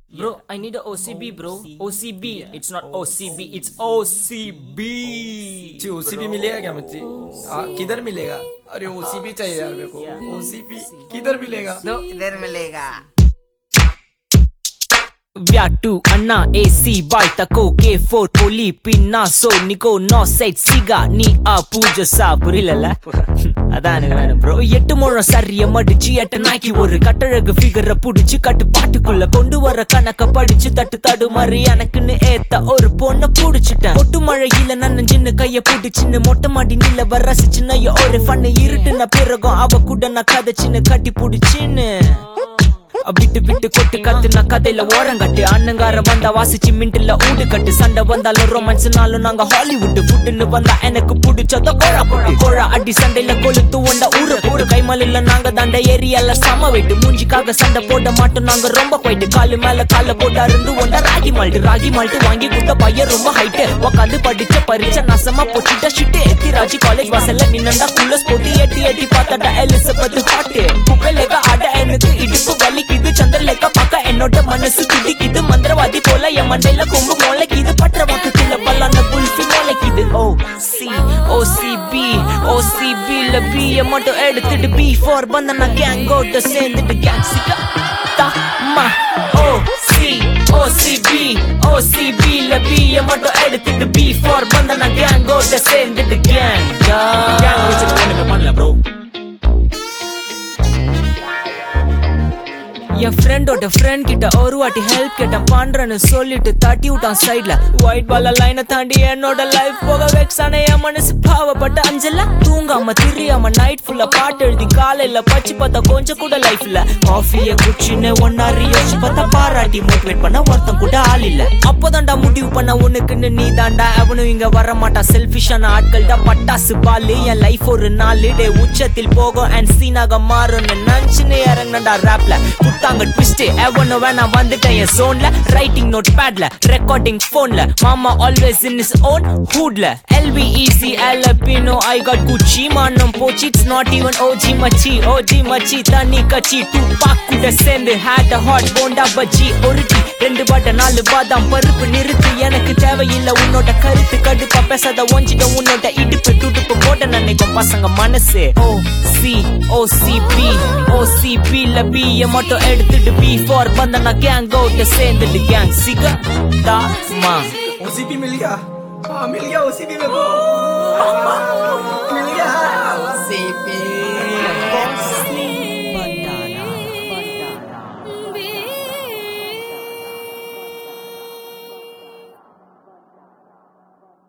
Bro, I need a OCB, bro. OCB. It's not OCB, it's OCB. जी OCB मिलेगा क्या मुझे हाँ, किधर मिलेगा अरे ओसीबी चाहिए यार मेरे को ओसीबी किधर मिलेगा दो इधर मिलेगा வியாட்டு அண்ணா ஏசி பாய் தக்கோ கே ஃபோர் போலி பின்னா சோ நிக்கோ நோ சைட் சிகா நீ ஆ பூஜை சா புரியல அதான் எனக்கு வேணும் ப்ரோ எட்டு முழம் சரிய மடிச்சு எட்ட நாக்கி ஒரு கட்டழகு ஃபிகரை புடிச்சு கட்டு பாட்டுக்குள்ள கொண்டு வர கணக்க படிச்சு தட்டு தடு மாதிரி எனக்குன்னு ஏத்த ஒரு பொண்ணை புடிச்சிட்டேன் ஒட்டு மழையில நன்னஞ்சின்னு கைய புடிச்சுன்னு மொட்டை மாடி நில வர ரசிச்சுன்னு ஒரு ஃபன்னு இருட்டுன பிறகும் அவ கூட நான் கதைச்சின்னு கட்டி புடிச்சின்னு விட்டு விட்டு கொட்டு கத்து நான் கதையில ஓரங்கட்டு அண்ணங்கார வந்தா வாசிச்சு மின்ட்டுல ஊடு கட்டு சண்டை வந்தாலும் ரொமான்ஸ்னாலும் நாங்க ஹாலிவுட் ஃபுட்டுன்னு வந்தா எனக்கு பிடிச்சத கோழா போட்டு கோழா அடி சண்டையில கொளுத்து ஒண்ட ஊரு போடு கைமலில் நாங்க தாண்ட ஏரியால சம வெயிட்டு மூஞ்சிக்காக சண்டை போட மாட்டோம் நாங்க ரொம்ப போயிட்டு காலு மேல கால போட்டு அருந்து ஒண்ட ராகி மால்ட்டு ராகி மால்ட்டு வாங்கி கொடுத்த பையன் ரொம்ப ஹைட்டு உக்காந்து படிச்ச பரிச்சை நாசமா போச்சுட்ட ஷிட்டு எத்தி ராஜி காலேஜ் வாசல்ல நின்னண்டா குள்ளஸ் போட்டு எட்டி எட்டி பார்த்தாடா எலிசபெத் ஹாட்டு குப்பையிலேக்க ஆட எனக்கு இடுப்பு வலிக்குது சந்திரலேக்க பார்க்க என்னோட மனசு துடிக்குது மந்திரவாதி போல என் மண்டையில கொம்பு முளைக்குது பற்ற வாக்குல பல்லான குல்ஃபி முளைக்குது O C O C B O C B ல பி மட்டும் எடுத்துட்டு பி ஃபோர் பந்த நான் கேங்கோட்ட சேர்ந்துட்டு கேங் சிக்கா தா மா O C O C B O C B ல பி மட்டும் எடுத்துட்டு பி ஃபோர் பந்த நான் கேங்கோட்ட சேர்ந்துட்டு கேங் கேங் வச்சுட்டு ஒண்ணுமே பண்ணல ப்ரோ என் ஃப்ரெண்டோட ஃப்ரெண்ட் கிட்ட ஒரு வாட்டி ஹெல்ப் கேட்டேன் பண்றேன்னு சொல்லிட்டு தட்டி விட்டான் சைட்ல ஒயிட் பால லைனை தாண்டி என்னோட லைஃப் போக வெக்ஸான என் மனசு பாவப்பட்ட அஞ்சல தூங்காம திரியாம நைட் ஃபுல்லா பாட்டு எழுதி காலையில பச்சு பார்த்தா கொஞ்சம் கூட லைஃப்ல காஃபிய குச்சின்னு ஒன்னாரி யோசிச்சு பார்த்தா பாராட்டி மோட்டிவேட் பண்ண ஒருத்தன் கூட ஆள் இல்ல அப்போதான்டா முடிவு பண்ண உனக்குன்னு நீ தாண்டா அவனும் இங்க வர மாட்டான் செல்ஃபிஷான ஆட்கள் தான் பட்டாசு பாலு என் லைஃப் ஒரு நாலு டே உச்சத்தில் போகும் அண்ட் சீனாக மாறும்னு நினைச்சுன்னு இறங்கினடா ராப்ல குட்டாங்க ட்விஸ்ட் எவனோ வேணா வந்துட்டேன் என் சோன்ல ரைட்டிங் நோட் பேட்ல ரெக்கார்டிங் போன்ல மாமா ஆல்வேஸ் இன் இஸ் ஓன் ஹூட்ல எல்வி ஈஸி எல்பினோ ஐ காட் குச்சி மானம் போச்சு இட்ஸ் நாட் ஈவன் ஓஜி மச்சி ஓஜி மச்சி தண்ணி கச்சி டூ பாக் கூட சேர்ந்து ஹேட் ஹாட் போண்டா பஜ்ஜி ஒரு டீ ரெண்டு பாட்ட நாலு பாதாம் பருப்பு நிறுத்து எனக்கு தேவையில்லை உன்னோட கருத்து கடுப்பா பேசாத ஒஞ்சிட்ட உன்னோட இடுப்பு துடுப்பு போட நினைக்கும் பசங்க மனசு O C O C B O C B ல பி மட்டும் எடுத்துட்டு பி ஃபோர் பந்த நான் கேங் அவுட் சேர்ந்துட்டு கேங் சிக தா மா ओसीबी मिल गया हाँ मिल गया ओसीबी मेरे को मिल गया सीपी